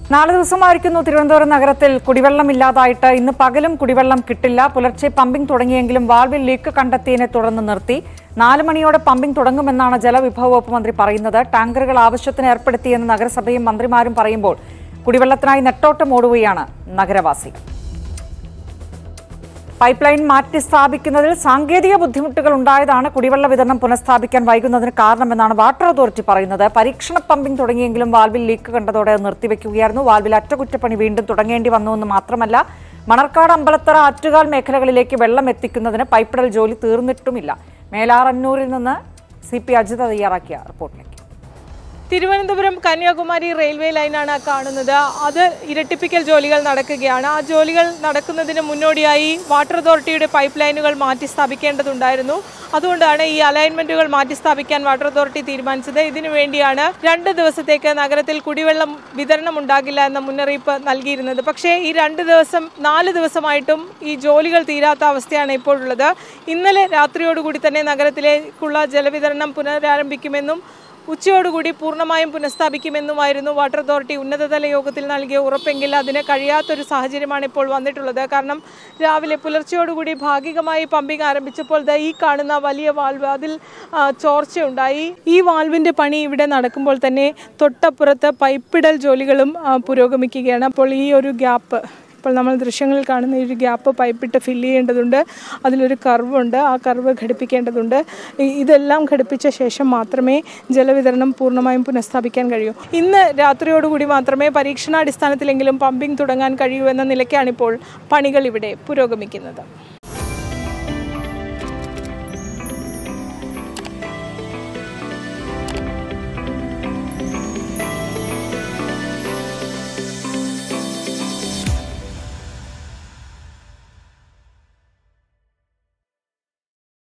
നാല് ദിവസമായിരിക്കുന്നു തിരുവനന്തപുരം നഗരത്തിൽ കുടിവെള്ളം ഇല്ലാതായിട്ട് ഇന്ന് പകലും കുടിവെള്ളം കിട്ടില്ല പുലർച്ചെ പമ്പിംഗ് തുടങ്ങിയെങ്കിലും വാൽവിൽ ലീക്ക് കണ്ടെത്തിയതിനെ തുടർന്ന് നിർത്തി നാല് മണിയോടെ പമ്പിംഗ് തുടങ്ങുമെന്നാണ് ജലവിഭവ വകുപ്പ് മന്ത്രി പറയുന്നത് ടാങ്കറുകൾ ആവശ്യത്തിന് ഏർപ്പെടുത്തിയെന്ന് നഗരസഭയും മന്ത്രിമാരും പറയുമ്പോൾ കുടിവെള്ളത്തിനായി നെട്ടോട്ടം ഓടുകയാണ് നഗരവാസികൾ പൈപ്പ് ലൈൻ മാറ്റി സ്ഥാപിക്കുന്നതിൽ സാങ്കേതിക ബുദ്ധിമുട്ടുകൾ ഉണ്ടായതാണ് കുടിവെള്ള വിതരണം പുനഃസ്ഥാപിക്കാൻ വൈകുന്നതിന് കാരണമെന്നാണ് വാട്ടർ അതോറിറ്റി പറയുന്നത് പരീക്ഷണ പമ്പിംഗ് തുടങ്ങിയെങ്കിലും വാൽവിൽ ലീക്ക് കണ്ടതോടെ അത് നിർത്തിവെക്കുകയായിരുന്നു വാൽവിൽ അറ്റകുറ്റപ്പണി വീണ്ടും തുടങ്ങേണ്ടി വന്നുവെന്ന് മാത്രമല്ല മണർക്കാട് അമ്പലത്തറ ആറ്റുകാൽ മേഖലകളിലേക്ക് വെള്ളം എത്തിക്കുന്നതിന് പൈപ്പിടൽ ജോലി തീർന്നിട്ടുമില്ല മേലാറന്നൂരിൽ നിന്ന് സി പി അജിത തയ്യാറാക്കിയ റിപ്പോർട്ടിലേക്ക് തിരുവനന്തപുരം കന്യാകുമാരി റെയിൽവേ ലൈനാണ് കാണുന്നത് അത് ഇരട്ടിപ്പിക്കൽ ജോലികൾ നടക്കുകയാണ് ആ ജോലികൾ നടക്കുന്നതിന് മുന്നോടിയായി വാട്ടർ അതോറിറ്റിയുടെ പൈപ്പ് ലൈനുകൾ മാറ്റി സ്ഥാപിക്കേണ്ടതുണ്ടായിരുന്നു അതുകൊണ്ടാണ് ഈ അലൈൻമെന്റുകൾ മാറ്റി സ്ഥാപിക്കാൻ വാട്ടർ അതോറിറ്റി തീരുമാനിച്ചത് ഇതിനു വേണ്ടിയാണ് രണ്ട് ദിവസത്തേക്ക് നഗരത്തിൽ കുടിവെള്ളം വിതരണം ഉണ്ടാകില്ല എന്ന മുന്നറിയിപ്പ് നൽകിയിരുന്നത് പക്ഷേ ഈ രണ്ട് ദിവസം നാല് ദിവസമായിട്ടും ഈ ജോലികൾ തീരാത്ത അവസ്ഥയാണ് ഇപ്പോഴുള്ളത് ഇന്നലെ രാത്രിയോടുകൂടി തന്നെ നഗരത്തിലേക്കുള്ള ജലവിതരണം പുനരാരംഭിക്കുമെന്നും ഉച്ചയോടുകൂടി പൂർണ്ണമായും പുനഃസ്ഥാപിക്കുമെന്നുമായിരുന്നു വാട്ടർ അതോറിറ്റി ഉന്നതതല യോഗത്തിൽ നൽകിയ ഉറപ്പെങ്കിൽ അതിന് കഴിയാത്തൊരു സാഹചര്യമാണ് ഇപ്പോൾ വന്നിട്ടുള്ളത് കാരണം രാവിലെ പുലർച്ചയോടുകൂടി ഭാഗികമായി പമ്പിംഗ് ആരംഭിച്ചപ്പോൾ ദാ ഈ കാണുന്ന വലിയ വാൽവ് അതിൽ ആ, ചോർച്ചയുണ്ടായി ഈ വാൽവിൻ്റെ പണി ഇവിടെ നടക്കുമ്പോൾ തന്നെ തൊട്ടപ്പുറത്ത് പൈപ്പിടൽ ജോലികളും ആ, പുരോഗമിക്കുകയാണ് അപ്പോൾ ഈ ഒരു ഗ്യാപ്പ് ഇപ്പോൾ നമ്മൾ ദൃശ്യങ്ങളിൽ കാണുന്ന ഈ ഒരു ഗ്യാപ്പ് പൈപ്പിട്ട് ഫില്ല് ചെയ്യേണ്ടതുണ്ട് അതിലൊരു കർവുണ്ട് ആ കർവ് ഘടിപ്പിക്കേണ്ടതുണ്ട് ഈ- ഇതെല്ലാം ഘടിപ്പിച്ച ശേഷം മാത്രമേ ജലവിതരണം പൂർണ്ണമായും പുനഃസ്ഥാപിക്കാൻ കഴിയൂ ഇന്ന് രാത്രിയോടുകൂടി മാത്രമേ പരീക്ഷണാടിസ്ഥാനത്തിലെങ്കിലും പമ്പിംഗ് തുടങ്ങാൻ കഴിയൂ എന്ന നിലയ്ക്കാണിപ്പോൾ പണികൾ ഇവിടെ പുരോഗമിക്കുന്നത്